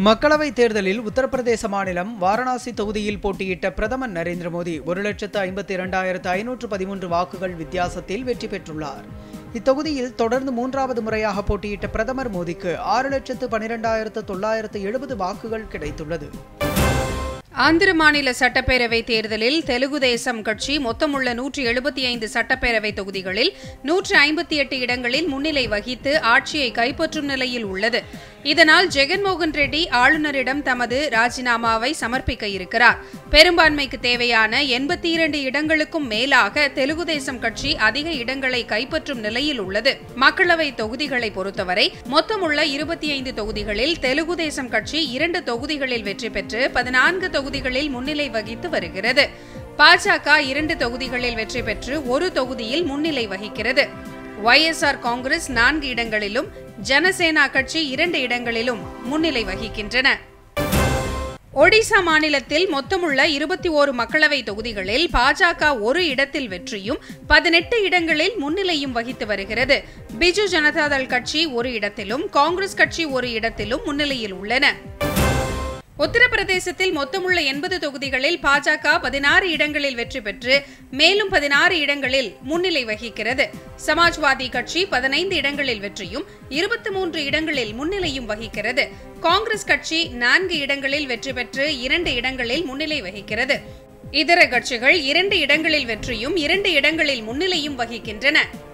மக்களவைத் தேர்தலில் உத்தரப்பிரதேச மாநிலம் வாரணாசி தொகுதியில் போட்டியிட்ட பிரதமர் நரேந்திர மோடி ஒரு லட்சத்து ஐம்பத்தி இரண்டாயிரத்து ஐநூற்று பதிமூன்று வாக்குகள் வித்தியாசத்தில் வெற்றி பெற்றுள்ளார் இத்தொகுதியில் தொடர்ந்து மூன்றாவது முறையாக போட்டியிட்ட பிரதமர் மோடிக்கு ஆறு லட்சத்து பனிரெண்டாயிரத்து தொள்ளாயிரத்து எழுபது வாக்குகள் கிடைத்துள்ளது ஆந்திர மாநில சட்டப்பேரவை தேர்தலில் தெலுங்கு தேசம் கட்சி மொத்தமுள்ள நூற்றி எழுபத்தி ஐந்து சட்டப்பேரவை தொகுதிகளில் நூற்று ஐம்பத்தி எட்டு இடங்களில் முன்னிலை வகித்து ஆட்சியை கைப்பற்றும் நிலையில் உள்ளது இதனால் ஜெகன்மோகன் ரெட்டி ஆளுநரிடம் தமது ராஜினாமாவை சமர்ப்பிக்க இருக்கிறார் பெரும்பான்மைக்கு தேவையான எண்பத்தி இரண்டு இடங்களுக்கும் மேலாக தெலுங்கு தேசம் கட்சி அதிக இடங்களை கைப்பற்றும் நிலையில் உள்ளது மக்களவை தொகுதிகளை பொறுத்தவரை மொத்தமுள்ள இருபத்தி ஐந்து தொகுதிகளில் தெலுங்கு தேசம் கட்சி இரண்டு தொகுதிகளில் வெற்றி பெற்று பதினான்கு தொகுதிகளில் முன்னிலை வகித்து வருகிறது பாஜக இரண்டு தொகுதிகளில் வெற்றி பெற்று ஒரு தொகுதியில் முன்னிலை வகிக்கிறது ஒய்எஸ்ஆர் காங்கிரஸ் நான்கு இடங்களிலும் ஜனசேனா கட்சி இரண்டு இடங்களிலும் முன்னிலை வகிக்கின்றன ஒடிசா மாநிலத்தில் மொத்தமுள்ள இருபத்தி ஓரு மக்களவை தொகுதிகளில் பாஜக ஒரு இடத்தில் வெற்றியும் பதினெட்டு இடங்களில் முன்னிலையும் வகித்து வருகிறது பிஜு ஜனதாதள் கட்சி ஒரு இடத்திலும் காங்கிரஸ் கட்சி ஒரு இடத்திலும் முன்னிலையில் உள்ளன உத்தரப்பிரதேசத்தில் மொத்தமுள்ள எண்பது தொகுதிகளில் பாஜக பதினாறு இடங்களில் வெற்றி பெற்று மேலும் பதினாறு இடங்களில் முன்னிலை வகிக்கிறது சமாஜ்வாதி கட்சி பதினைந்து இடங்களில் வெற்றியும் இருபத்தி மூன்று இடங்களில் முன்னிலையும் வகிக்கிறது காங்கிரஸ் கட்சி நான்கு இடங்களில் வெற்றி பெற்று இரண்டு இடங்களில் முன்னிலை வகிக்கிறது இதர கட்சிகள் இரண்டு இடங்களில் வெற்றியும் இரண்டு இடங்களில் முன்னிலையும் வகிக்கின்றன